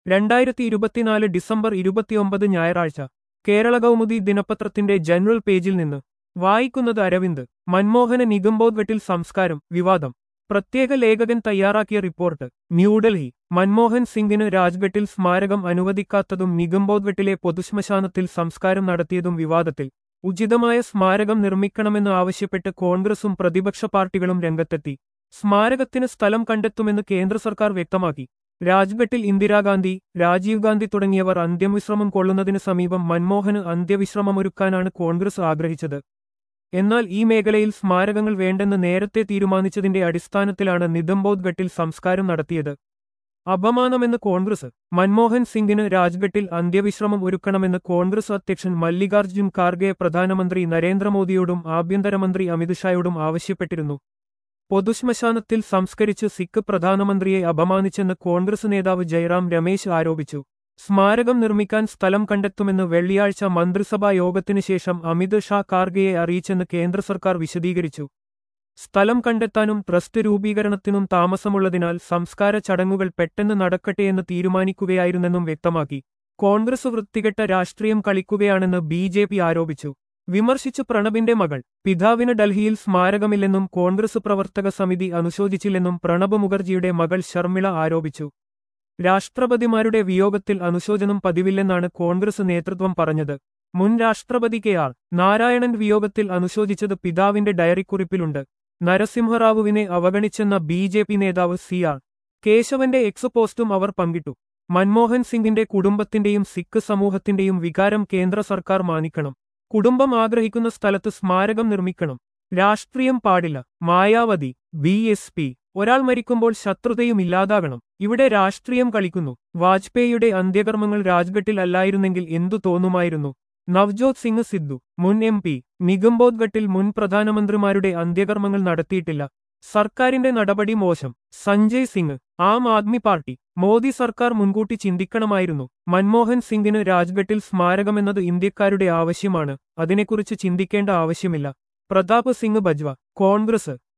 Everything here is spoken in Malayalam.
രണ്ടായിരത്തി ഇരുപത്തിനാല് ഡിസംബർ ഇരുപത്തിയൊമ്പത് ഞായറാഴ്ച കേരള കൗമുദി ദിനപത്രത്തിന്റെ ജനറൽ പേജിൽ നിന്ന് വായിക്കുന്നത് അരവിന്ദ് മൻമോഹന നിഗംബോദ്ഘട്ടിൽ സംസ്കാരം വിവാദം പ്രത്യേക ലേഖകൻ തയ്യാറാക്കിയ റിപ്പോർട്ട് ന്യൂഡൽഹി മൻമോഹൻ സിംഗിന് രാജ്ഘട്ടിൽ സ്മാരകം അനുവദിക്കാത്തതും നിഗംബോദ്ഘട്ടിലെ പൊതുശ്മശാനത്തിൽ സംസ്കാരം നടത്തിയതും വിവാദത്തിൽ ഉചിതമായ സ്മാരകം നിർമ്മിക്കണമെന്ന് ആവശ്യപ്പെട്ട് കോൺഗ്രസും പ്രതിപക്ഷ പാർട്ടികളും രംഗത്തെത്തി സ്മാരകത്തിന് സ്ഥലം കണ്ടെത്തുമെന്ന് കേന്ദ്ര സർക്കാർ വ്യക്തമാക്കി രാജ്ഘട്ടിൽ ഇന്ദിരാഗാന്ധി രാജീവ് ഗാന്ധി തുടങ്ങിയവർ അന്ത്യവിശ്രമം കൊള്ളുന്നതിന് സമീപം മൻമോഹന് അന്ത്യവിശ്രമമൊരുക്കാനാണ് കോൺഗ്രസ് ആഗ്രഹിച്ചത് എന്നാൽ ഈ മേഖലയിൽ സ്മാരകങ്ങൾ വേണ്ടെന്ന് നേരത്തെ തീരുമാനിച്ചതിന്റെ അടിസ്ഥാനത്തിലാണ് നിതംബോദ്ഘട്ടിൽ സംസ്കാരം നടത്തിയത് അപമാനമെന്ന് കോൺഗ്രസ് മൻമോഹൻ സിംഗിന് രാജ്ഘട്ടിൽ അന്ത്യവിശ്രമം ഒരുക്കണമെന്ന് കോൺഗ്രസ് അധ്യക്ഷൻ മല്ലികാർജ്ജുൻ ഖാർഗെ പ്രധാനമന്ത്രി നരേന്ദ്രമോദിയോടും ആഭ്യന്തരമന്ത്രി അമിത്ഷായോടും ആവശ്യപ്പെട്ടിരുന്നു പൊതുശ്മശാനത്തിൽ സംസ്കരിച്ച് സിഖ് പ്രധാനമന്ത്രിയെ അപമാനിച്ചെന്ന് കോൺഗ്രസ് നേതാവ് ജയറാം രമേശ് ആരോപിച്ചു സ്മാരകം നിർമ്മിക്കാൻ സ്ഥലം കണ്ടെത്തുമെന്ന് വെള്ളിയാഴ്ച മന്ത്രിസഭാ യോഗത്തിനു ശേഷം അമിത് ഷാ ഖാർഗെയെ അറിയിച്ചെന്ന് കേന്ദ്ര സർക്കാർ വിശദീകരിച്ചു സ്ഥലം കണ്ടെത്താനും ട്രസ്റ്റ് രൂപീകരണത്തിനും താമസമുള്ളതിനാൽ സംസ്കാര ചടങ്ങുകൾ പെട്ടെന്ന് നടക്കട്ടെയെന്ന് തീരുമാനിക്കുകയായിരുന്നെന്നും വ്യക്തമാക്കി കോൺഗ്രസ് വൃത്തികെട്ട രാഷ്ട്രീയം കളിക്കുകയാണെന്ന് ബി ജെ പി ആരോപിച്ചു വിമർശിച്ചു പ്രണബിന്റെ മകൾ പിതാവിന് ഡൽഹിയിൽ സ്മാരകമില്ലെന്നും കോൺഗ്രസ് പ്രവർത്തക സമിതി അനുശോചിച്ചില്ലെന്നും പ്രണബ് മുഖർജിയുടെ മകൾ ശർമിള ആരോപിച്ചു രാഷ്ട്രപതിമാരുടെ വിയോഗത്തിൽ അനുശോചനം പതിവില്ലെന്നാണ് കോൺഗ്രസ് നേതൃത്വം പറഞ്ഞത് മുൻ രാഷ്ട്രപതി കെ ആർ നാരായണൻ വിയോഗത്തിൽ അനുശോചിച്ചത് പിതാവിന്റെ ഡയറിക്കുറിപ്പിലുണ്ട് നരസിംഹറാവുവിനെ അവഗണിച്ചെന്ന ബി ജെ പി നേതാവ് സി ആർ കേശവന്റെ എക്സ് പോസ്റ്റും അവർ പങ്കിട്ടു മൻമോഹൻ സിംഗിന്റെ കുടുംബത്തിന്റെയും സിഖ് സമൂഹത്തിന്റെയും വികാരം കേന്ദ്ര സർക്കാർ മാനിക്കണം കുടുംബം ആഗ്രഹിക്കുന്ന സ്ഥലത്ത് സ്മാരകം നിർമ്മിക്കണം രാഷ്ട്രീയം പാടില്ല മായാവതി ബി എസ് പി ഒരാൾ മരിക്കുമ്പോൾ ശത്രുതയും ഇല്ലാതാകണം ഇവിടെ രാഷ്ട്രീയം കളിക്കുന്നു വാജ്പേയിയുടെ അന്ത്യകർമ്മങ്ങൾ രാജ്ഘട്ടിൽ അല്ലായിരുന്നെങ്കിൽ എന്തു തോന്നുമായിരുന്നു നവ്ജോത് സിംഗ് സിദ്ധു മുൻ എം പി നിഗംബോദ്ഘട്ടിൽ മുൻ പ്രധാനമന്ത്രിമാരുടെ അന്ത്യകർമ്മങ്ങൾ നടത്തിയിട്ടില്ല സർക്കാരിന്റെ നടപടി മോശം സഞ്ജയ് സിംഗ് ആം ആദ്മി പാർട്ടി മോദി സർക്കാർ മുൻകൂട്ടി ചിന്തിക്കണമായിരുന്നു മൻമോഹൻ സിംഗിന് രാജ്ഘട്ടിൽ സ്മാരകമെന്നത് ഇന്ത്യക്കാരുടെ ആവശ്യമാണ് അതിനെക്കുറിച്ച് ചിന്തിക്കേണ്ട ആവശ്യമില്ല പ്രതാപ് സിംഗ് ബജ്വ കോൺഗ്രസ്